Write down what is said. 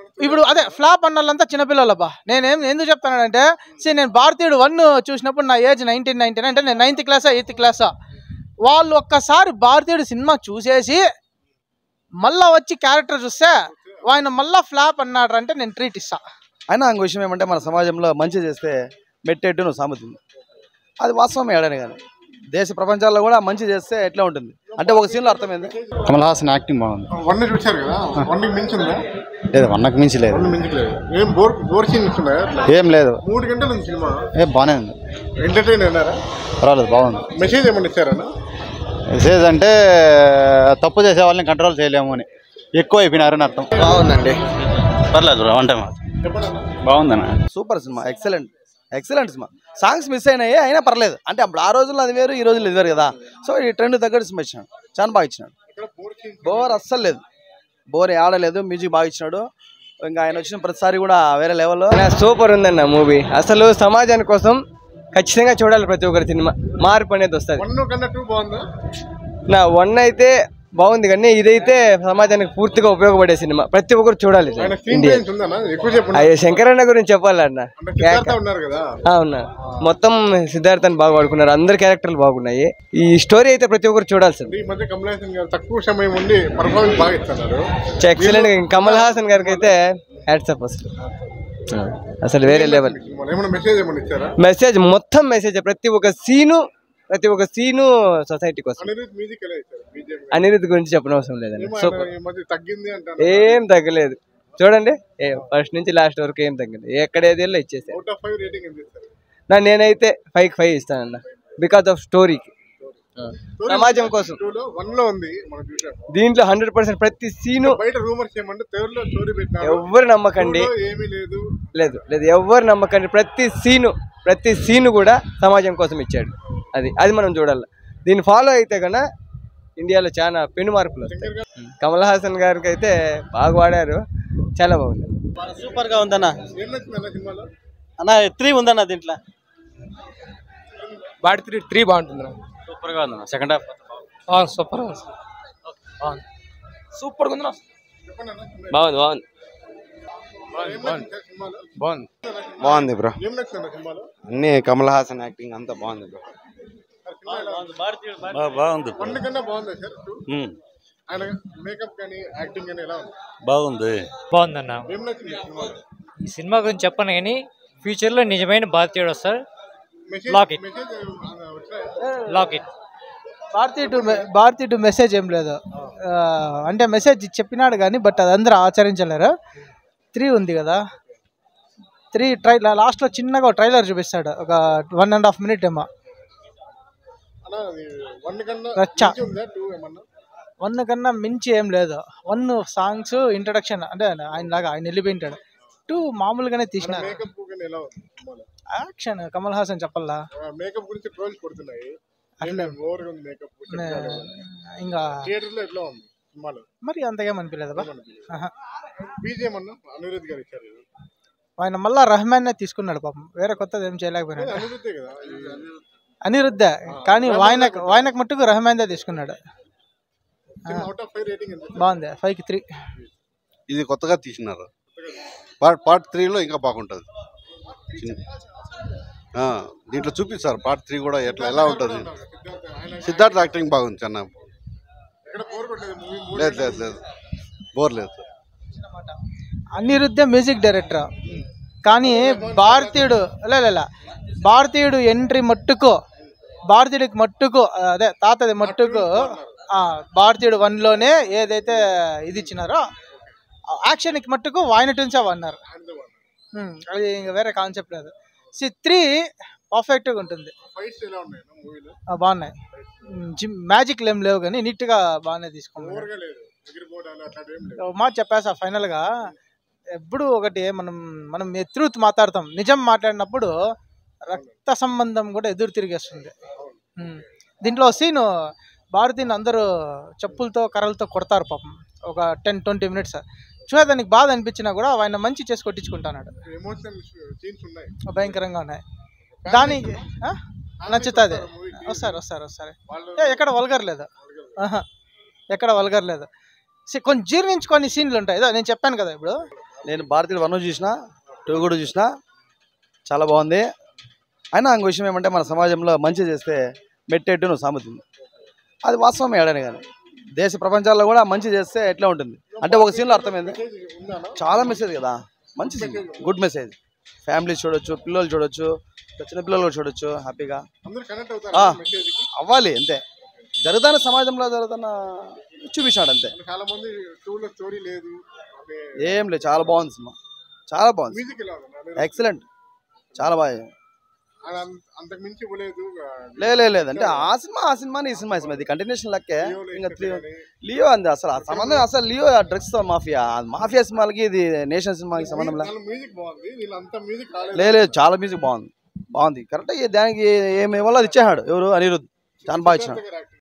ఇప్పుడు అదే ఫ్లాప్ అన్న వాళ్ళంతా చిన్నపిల్లలబ్బా నేనేం ఎందుకు చెప్తానంటే see నేను భారతీయుడు వన్ చూసినప్పుడు నా ఏజ్ నైన్టీన్ నైన్టీన్ అంటే నేను నైన్త్ క్లాసా ఎయిత్ క్లాసా వాళ్ళు ఒక్కసారి భారతీయుడు సినిమా చూసేసి మళ్ళా వచ్చి క్యారెక్టర్ చూస్తే ఆయన మళ్ళా ఫ్లాప్ అన్నాడు అంటే నేను ట్రీట్ ఇస్తా అయినా ఇంకో విషయం ఏమంటే మన సమాజంలో మంచి చేస్తే మెట్టేట్టు నువ్వు సామెత ఉంది అది వాస్తవమే ఏడని కానీ దేశ ప్రపంచాల్లో కూడా మంచి చేస్తే ఎట్లా ఉంటుంది అంటే ఒక సీన్లో అర్థమైంది కమల్ హాసన్ యాక్టింగ్ బాగుంది వన్ చూశారు కదా వన్ మించిందా లేదు వన్నకు మించి లేదు వన్ మించలేదు ఏం బోర్ బోర్ సీన్స్ ఉన్నాయా ఏం లేదు మూడు గంటల ఉంది సినిమా ఏ బాగానే ఉంది ఎంటర్టైన్ అయినారా పర్వాలేదు బాగుంది మెసేజ్ ఏమన్నా ఇచ్చారా మెసేజ్ అంటే తప్పు చేసే వాళ్ళని కంట్రోల్ చేయలేము అని ఎక్కువ అయిపోయినారని అర్థం బాగుందండి పర్లేదు వన్ టైం బాగుందన్న సూపర్ సినిమా ఎక్సలెంట్ ఎక్సలెంట్ సినిమా సాంగ్స్ మిస్ అయినాయి అయినా పర్లేదు అంటే అప్పుడు ఆ రోజుల్లో అది వేరు ఈ రోజుల్లో ఇది వేరు కదా సో ఈ ట్రెండ్ తగ్గట్టు సినిమా ఇచ్చినాడు చాలా బాగా ఇచ్చినాడు బోర్ అస్సలు లేదు బోర్ ఆడలేదు మ్యూజిక్ బాగా ఇచ్చినాడు ఇంకా ఆయన వచ్చిన ప్రతిసారి కూడా వేరే లెవెల్లో సూపర్ ఉందన్న మూవీ అసలు సమాజాని కోసం ఖచ్చితంగా చూడాలి ప్రతి ఒక్కరి సినిమా మార్పు అనేది వస్తుంది వన్ కన్నా టూ బాగుందా నా వన్ అయితే బాగుంది కానీ ఇదైతే సమాజానికి పూర్తిగా ఉపయోగపడే సినిమా ప్రతి ఒక్కరు చూడాలి ఆయన స్క్రీన్ ఇండియా ప్లేన్స్ ఉందా ఎక్కువ చెప్పండి అయ్యో శంకరన్న గురించి చెప్పాలన్న అంటే సిద్ధార్థ ఉన్నారు కదా అవునా మొత్తం సిద్ధార్థని బాగా వాడుకున్నారు అందరి క్యారెక్టర్లు బాగున్నాయి ఈ స్టోరీ అయితే ప్రతి ఒక్కరు చూడాల్సింది ఈ మధ్య కమల్ హాసన్ గారు తక్కువ సమయం ఉండి పర్ఫార్మెన్స్ బాగా ఇస్తున్నారు ఎక్సలెంట్ కమల్ హాసన్ గారికి అయితే హ్యాట్సప్ అసలు ఆ, అసలు వేరే లెవెల్ సినిమాలో ఏమైనా మెసేజ్ ఏమైనా ఇచ్చారా మెసేజ్ మొత్తం మెసేజ్ ప్రతి ఒక్క సీను ప్రతి ఒక్క సీను సొసైటీ కోసం అనిరుద్ మ్యూజిక్ ఎలా ఇచ్చారు బీజేపీ అనిరుద్ధ్ గురించి చెప్పనవసరం లేదండి ఏమో సూపర్ ఆయన ఈ మధ్య తగ్గింది అంటారు ఏం తగ్గలేదు చూడండి ఏ ఫస్ట్ నుంచి లాస్ట్ వరకు ఏం తగ్గలేదు ఎక్కడ ఏది వెళ్ళో ఇచ్చేసారు అవుట్ ఆఫ్ ఫైవ్ రేటింగ్ ఎంత ఇస్తారు నా నేనైతే ఫైవ్ ఫైవ్ ఇస్తానన్న బికాస్ ఆఫ్ స్టోరీకి సమాజం కోసం టూలో వన్ లో ఉంది మనం చూసాము దీంట్లో హండ్రెడ్ పర్సెంట్ ప్రతి సీను బయట రూమర్స్ ఏమంటే థర్డ్ లో స్టోరీ పెట్టినారు ఎవ్వరు నమ్మకండి Two లో ఏమీ లేదు లేదు లేదు ఎవ్వరు నమ్మకండి ప్రతి సీను ప్రతి సీను కూడా సమాజం కోసం ఇచ్చాడు అది అది మనం చూడాలి దీన్ని ఫాలో అయితే కన్నా ఇండియాలో చాలా పెను మార్పులు వస్తాయి కమల్ హాసన్ గారికి అయితే బాగా వాడారు చాలా బాగుంది సూపర్ గా ఉందన్న ఏం నచ్చింది అన్న సినిమాలో అన్న త్రీ ఉందన్న దీంట్లో బాడీ త్రీ త్రీ బాగుంటుంది సూపర్ గా ఉందన్న సెకండ్ హాఫ్ సూపర్ సూపర్ ఉంది బాగుంది బాగుంది ఏం నచ్చింది సినిమాలో బాగుంది బాగుంది బ్రో ఏం నచ్చింది అన్న సినిమాలో అన్ని కమల్ హాసన్ యాక్టింగ్ అంతా బాగుంది బ్రో బాగుంది వన్ కన్నా బాగుందా సార్ టూ ఆయన మేకప్ కానీ యాక్టింగ్ కానీ ఎలా ఉంది బాగుంది బాగుందన్న ఏం నచ్చింది సినిమాలో ఈ సినిమా గురించి చెప్పను కానీ ఫ్యూచర్లో నిజమైన భారతీయుడు వస్తారు మెసేజ్ Lock it. మెసేజ్ వచ్చాయి లాక్ ఇట్ భారతీయుడు మె- భారతీయుడు మెసేజ్ ఏం లేదు ఆ, అంటే మెసేజ్ చెప్పినాడు కానీ బట్ అది అందరూ ఆచరించలేరు త్రీ ఉంది కదా త్రీ ట్రైలర్ లాస్ట్లో చిన్నగా ఒక ట్రైలర్ చూపిస్తాడు ఒక వన్ అండ్ హాఫ్ మినిట్ ఏమో అన్న అది వన్ కన్నా రచ్చ. మించి ఉందా టూ ఏమన్నా వన్ కన్నా మించి ఏం లేదు వన్ సాంగ్స్ ఇంట్రడక్షన్ అంటే ఆయన లాగా ఆయన వెళ్ళిపోయింటాడు టూ మామూలుగానే తీసిన మేకప్ కానీ ఎలా ఉంది సినిమాలో యాక్షన్ కమల్ హాసన్ చెప్పల్లా మేకప్ గురించి ట్రోల్స్ కొడుతున్నాయి అట్లే. ఓవర్ ఉంది మేకప్ ఇంకా థియేటర్ లో ఎట్లా ఉంది సినిమాలో మరి అంతగా అనిపించలేదా బీజేఎం అన్న అనిరుద్ గారు ఇచ్చారు ఇది. ఆయన మళ్ళా రహమాన్నే తీసుకున్నాడు పాపం వేరే కొత్తది ఏం చేయలేకపోయినాడు అనిరుద్ధే కదా అనిరుద్ధ కానీ వాయనక్ వాయనక్ మట్టుకు రహమాన్దే తీసుకున్నాడు అవుట్ ఆఫ్ ఫైవ్ రేటింగ్ ఎంత బాగుంది ఫైవ్ కి త్రీ ఇది కొత్తగా తీసినారు పార్ట్ పార్ట్ త్రీలో ఇంకా బాగుంటుంది ఆ, దీంట్లో చూపిస్తారు పార్ట్ త్రీ కూడా ఎట్లా ఎలా ఉంటుంది సిద్ధార్థ యాక్టింగ్ బాగుంది చిన్న ఎక్కడ బోర్ కొట్టలేదు మూవీ లేదు లేదు లేదు బోర్ లేదు సార్ అనిరుద్ధ మ్యూజిక్ డైరెక్టర్ కానీ భారతీయుడు లే లే, లే. భారతీయుడు ఎంట్రీ మట్టుకు భారతీయుడికి మట్టుకు అదే తాతది మట్టుకు ఆ, భారతీయుడు వన్లోనే ఏదైతే ఇది ఇచ్చినారో యాక్షన్కి మట్టుకు వాయిన టూన్సే అన్నారు ఉమ్, అది ఇంకా వేరే కాన్సెప్ట్ లేదు సి త్రీ పర్ఫెక్ట్గా ఉంటుంది ఫైట్స్ ఎలా ఉన్నాయి మూవీలో ఆ, బాగున్నాయి ఉమ్, జిమ్ మ్యాజిక్లు ఏం లేవు కానీ నీట్గా బాగానే తీసుకున్నాను ఓవర్గా లేదు ఎగిరిపోవడాలు అట్లాంటి ఏం లేదు ఒక మాట చెప్పేసా ఫైనల్గా ఎప్పుడు ఒకటి మనం మనం ట్రూత్ మాట్లాడతాం నిజం మాట్లాడినప్పుడు రక్త సంబంధం కూడా ఎదురు తిరిగేస్తుంది ఉమ్. దీంట్లో సీను భారతీయుని అందరూ చెప్పులతో కర్రలతో కొడతారు పాపం ఒక టెన్ ట్వంటీ మినిట్స్ చూడడానికి బాధ అనిపించినా కూడా ఆయన మంచి చేసి కొట్టించుకుంటున్నాడు ఎమోషనల్ సీన్స్ ఉన్నాయి భయంకరంగా ఉన్నాయి దానికి ఆ? నచ్చుతుంది వస్తారు వస్తారు వస్తారు ఏ, ఎక్కడ వల్గర్ లేదు ఆహా. ఎక్కడ వల్గర్ లేదు సి- కొంచెం జీర్ణించుకొని సీన్లు ఉంటాయి ఏదో నేను చెప్పాను కదా ఇప్పుడు నేను భారతీయ వన్ చూసిన టూ కూడా చూసిన చాలా బాగుంది అయినా ఇంకో విషయం ఏమంటే మన సమాజంలో మంచి చేస్తే మెట్టేట్టు నువ్వు సామెత ఉంది అది వాస్తవమే ఏడని కానీ దేశ ప్రపంచాల్లో కూడా మంచి చేస్తే ఎట్లా ఉంటుంది అంటే ఒక సీన్లో అర్థమైంది చాలా మెసేజ్ కదా మంచి గుడ్ మెసేజ్ ఫ్యామిలీ చూడొచ్చు పిల్లలు చూడొచ్చు చిన్న పిల్లలు కూడా చూడొచ్చు హ్యాపీగా అందరూ కనెక్ట్ ఆ, అవుతారు మెసేజ్ కి అవ్వాలి అంతే జరుగుతున్న సమాజంలో జరుగుతున్న చూపించాడు అంతే చాలా మంది టూ లో స్టోరీ లేదు అంటే ఏం లేదు చాలా బాగుంది సినిమా చాలా బాగుంది మ్యూజిక్ ఎలా ఉంది ఎక్సలెంట్ చాలా బాగా అది అంత- అంతకు మించి ఇవ్వలేదు లే లే లేదు అంటే ఆ సినిమా ఆ సినిమా ఈ సినిమా ఈ సినిమా ఇది కంటిన్యూషన్ లెక్కే ఇంకా త్రీ లియో అంది అసలు ఆ సంబంధం అసలు లియో డ్రగ్స్ తో మాఫియా మాఫియా సినిమాలకి ఇది నేషన్ సినిమాకి సంబంధం లేదు వాళ్ళ మ్యూజిక్ బాగుంది వీళ్ళు అంత మ్యూజిక్ రాలేదు లే లేదు చాలా మ్యూజిక్ బాగుంది బాగుంది కరెక్ట్ దానికి ఏమి ఇవ్వాలో అది ఇచ్చేసాడు ఎవరు అనిరుద్ చాలా బాగా ఇచ్చినాడు